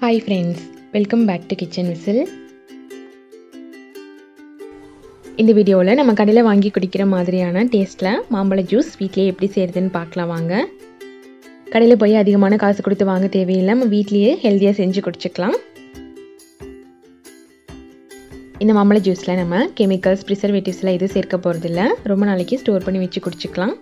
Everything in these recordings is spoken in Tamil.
hi friends welcome back to kitchen whistle இந்த வீடியோவில் நம்ம கடையில் வாங்கி குடிக்கிற மாதிரியான டேஸ்ட்டில் மாம்பழ ஜூஸ் வீட்லேயே எப்படி செய்கிறதுன்னு பார்க்கலாம் வாங்க கடையில் போய் அதிகமான காசு கொடுத்து வாங்க தேவையில்லை நம்ம வீட்லேயே ஹெல்த்தியாக செஞ்சு குடிச்சிக்கலாம் இந்த மாம்பழ ஜூஸில் நம்ம கெமிக்கல்ஸ் ப்ரிசர்வேட்டிவ்ஸ்லாம் எதுவும் சேர்க்க போகிறதில்ல ரொம்ப நாளைக்கு ஸ்டோர் பண்ணி வச்சு குடிச்சிக்கலாம்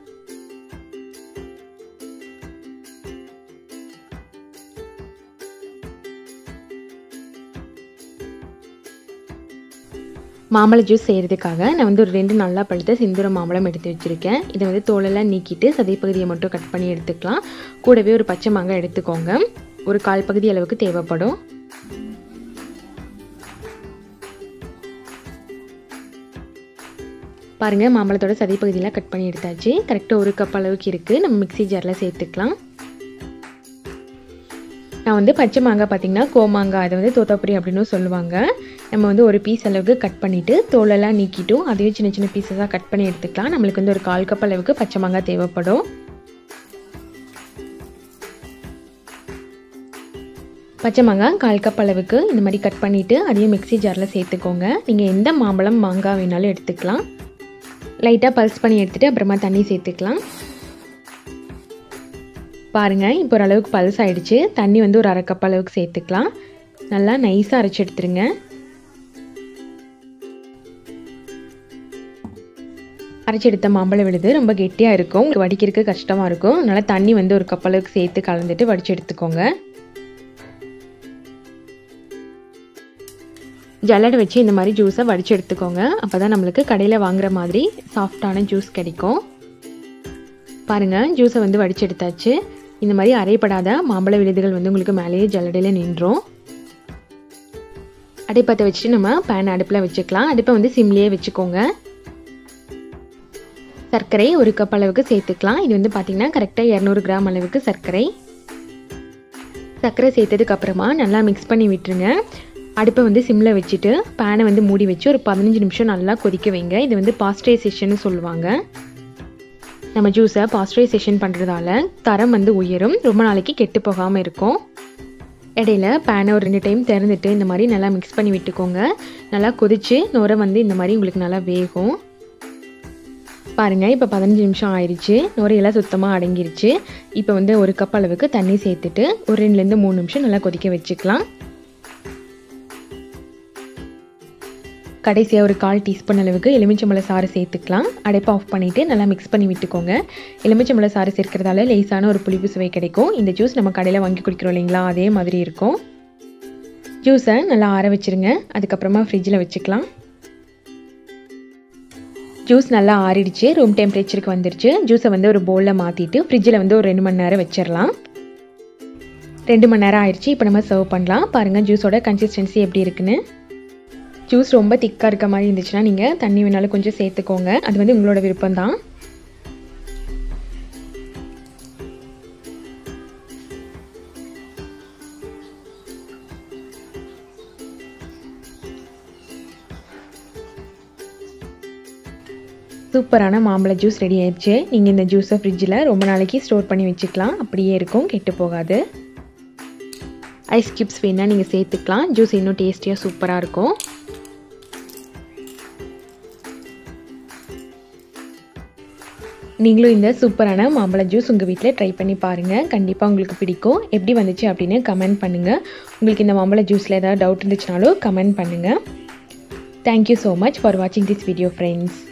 மாம்பழ ஜூஸ் செய்கிறதுக்காக நான் வந்து ஒரு ரெண்டு நல்லா பழுத்த சிந்துர மாம்பழம் எடுத்து வச்சுருக்கேன் இதை வந்து தோலெல்லாம் நீக்கிட்டு சதைப்பகுதியை மட்டும் கட் பண்ணி எடுத்துக்கலாம் கூடவே ஒரு பச்சை மாங்காய் எடுத்துக்கோங்க ஒரு கால் பகுதி அளவுக்கு தேவைப்படும் பாருங்கள் மாம்பழத்தோட சதைப்பகுதியெலாம் கட் பண்ணி எடுத்தாச்சு கரெக்டாக ஒரு கப் அளவுக்கு இருக்குது நம்ம மிக்சி ஜாரில் சேர்த்துக்கலாம் நான் வந்து பச்சை மாங்காய் பார்த்திங்கன்னா கோமாங்காய் அதை வந்து தோத்தாப்புரி அப்படின்னு சொல்லுவாங்க நம்ம வந்து ஒரு பீஸ் அளவுக்கு கட் பண்ணிவிட்டு தோலெல்லாம் நீக்கிட்டும் அதையும் சின்ன சின்ன பீஸஸாக கட் பண்ணி எடுத்துக்கலாம் நம்மளுக்கு வந்து ஒரு கால் கப் அளவுக்கு பச்சை மாங்காய் தேவைப்படும் பச்சை மாங்காய் கால் கப் அளவுக்கு இந்த மாதிரி கட் பண்ணிவிட்டு அதையும் மிக்சி ஜாரில் சேர்த்துக்கோங்க நீங்கள் எந்த மாம்பழம் மாங்காய் வேணாலும் எடுத்துக்கலாம் லைட்டாக பல்ஸ் பண்ணி எடுத்துகிட்டு அப்புறமா தண்ணி சேர்த்துக்கலாம் பாருங்கள் இப்போ ஓரளவுக்கு பல்ஸ் ஆகிடுச்சு தண்ணி வந்து ஒரு அரை கப் அளவுக்கு சேர்த்துக்கலாம் நல்லா நைஸாக அரைச்சி எடுத்துருங்க அரைச்சி எடுத்த மாம்பழம் விழுது ரொம்ப கெட்டியாக இருக்கும் உங்களுக்கு வடிக்கிறதுக்கு கஷ்டமாக இருக்கும் அதனால் தண்ணி வந்து ஒரு கப் அளவுக்கு சேர்த்து கலந்துட்டு வடித்து எடுத்துக்கோங்க ஜல்லடை வச்சு இந்த மாதிரி ஜூஸை வடித்து எடுத்துக்கோங்க அப்போ தான் நம்மளுக்கு கடையில் வாங்குற மாதிரி சாஃப்டான ஜூஸ் கிடைக்கும் பாருங்கள் ஜூஸை வந்து வடித்து எடுத்தாச்சு இந்த மாதிரி அரைப்படாத மாம்பழ விழுதுகள் வந்து உங்களுக்கு மேலேயே ஜல்லடையில் நின்றோம் அடைப்பத்தை வச்சுட்டு நம்ம பேன் அடுப்பில் வச்சுக்கலாம் அடுப்பை வந்து சிம்லேயே வச்சுக்கோங்க சர்க்கரை ஒரு கப் அளவுக்கு சேர்த்துக்கலாம் இது வந்து பார்த்திங்கன்னா கரெக்டாக இரநூறு கிராம் அளவுக்கு சர்க்கரை சர்க்கரை சேர்த்ததுக்கு அப்புறமா நல்லா மிக்ஸ் பண்ணி விட்டுருங்க அடுப்பை வந்து சிம்மில் வச்சுட்டு பேனை வந்து மூடி வச்சு ஒரு பதினஞ்சு நிமிஷம் நல்லா கொதிக்க வைங்க இது வந்து பாஸ்டரைசேஷன் சொல்லுவாங்க நம்ம ஜூஸை பாஸ்டரைசேஷன் பண்ணுறதால தரம் வந்து உயரும் ரொம்ப நாளைக்கு கெட்டு போகாமல் இருக்கும் இடையில பேனை ஒரு ரெண்டு டைம் திறந்துட்டு இந்த மாதிரி நல்லா மிக்ஸ் பண்ணி விட்டுக்கோங்க நல்லா கொதித்து நுரை வந்து இந்த மாதிரி உங்களுக்கு நல்லா வேகும் பாருங்கள் இப்போ பதினஞ்சு நிமிஷம் ஆயிடுச்சு நுரையெல்லாம் சுத்தமாக அடங்கிருச்சு இப்போ வந்து ஒரு கப் அளவுக்கு தண்ணி சேர்த்துட்டு ஒரு ரெண்டுலேருந்து மூணு நிமிஷம் நல்லா கொதிக்க வச்சுக்கலாம் கடைசியாக ஒரு கால் டீஸ்பூன் அளவுக்கு எலுமிச்சம்பழ சாறு சேர்த்துக்கலாம் அடைப்பை ஆஃப் பண்ணிவிட்டு நல்லா மிக்ஸ் பண்ணி விட்டுக்கோங்க எலுமிச்சம்பழ சாறு சேர்க்கறதால லேசான ஒரு புளிப்பு சுவை கிடைக்கும் இந்த ஜூஸ் நம்ம கடையில் வாங்கி குடிக்கிறோம் இல்லைங்களா அதே மாதிரி இருக்கும் ஜூஸை நல்லா ஆற வச்சுருங்க அதுக்கப்புறமா ஃப்ரிட்ஜில் வச்சுக்கலாம் ஜூஸ் நல்லா ஆறிடுச்சு ரூம் டெம்பரேச்சருக்கு வந்துருச்சு ஜூஸை வந்து ஒரு பவுலில் மாற்றிட்டு ஃப்ரிட்ஜில் வந்து ஒரு ரெண்டு மணி நேரம் வச்சிடலாம் ரெண்டு மணி நேரம் ஆயிடுச்சு இப்போ நம்ம சர்வ் பண்ணலாம் பாருங்கள் ஜூஸோட கன்சிஸ்டன்சி எப்படி இருக்குன்னு ஜூஸ் ரொம்ப திக்காக இருக்க மாதிரி இருந்துச்சுன்னா நீங்கள் தண்ணி வேணாலும் கொஞ்சம் சேர்த்துக்கோங்க அது வந்து உங்களோட விருப்பம் தான் சூப்பரான மாம்பழ ஜூஸ் ரெடி ஆயிடுச்சு நீங்கள் இந்த ஜூஸை ஃப்ரிட்ஜில் ரொம்ப நாளைக்கு ஸ்டோர் பண்ணி வச்சுக்கலாம் அப்படியே இருக்கும் கெட்டு போகாது ஐஸ் கியூப்ஸ் வேணால் நீங்கள் சேர்த்துக்கலாம் ஜூஸ் இன்னும் டேஸ்டியாக சூப்பராக இருக்கும் நீங்களும் இந்த சூப்பரான மாம்பழ ஜூஸ் உங்கள் வீட்டில் ட்ரை பண்ணி பாருங்கள் கண்டிப்பாக உங்களுக்கு பிடிக்கும் எப்படி வந்துச்சு அப்படின்னு கமெண்ட் பண்ணுங்கள் உங்களுக்கு இந்த மாம்பழ ஜூஸில் ஏதாவது டவுட் இருந்துச்சுனாலும் கமெண்ட் பண்ணுங்கள் தேங்க்யூ ஸோ மச் ஃபார் வாட்சிங் திஸ் வீடியோ ஃப்ரெண்ட்ஸ்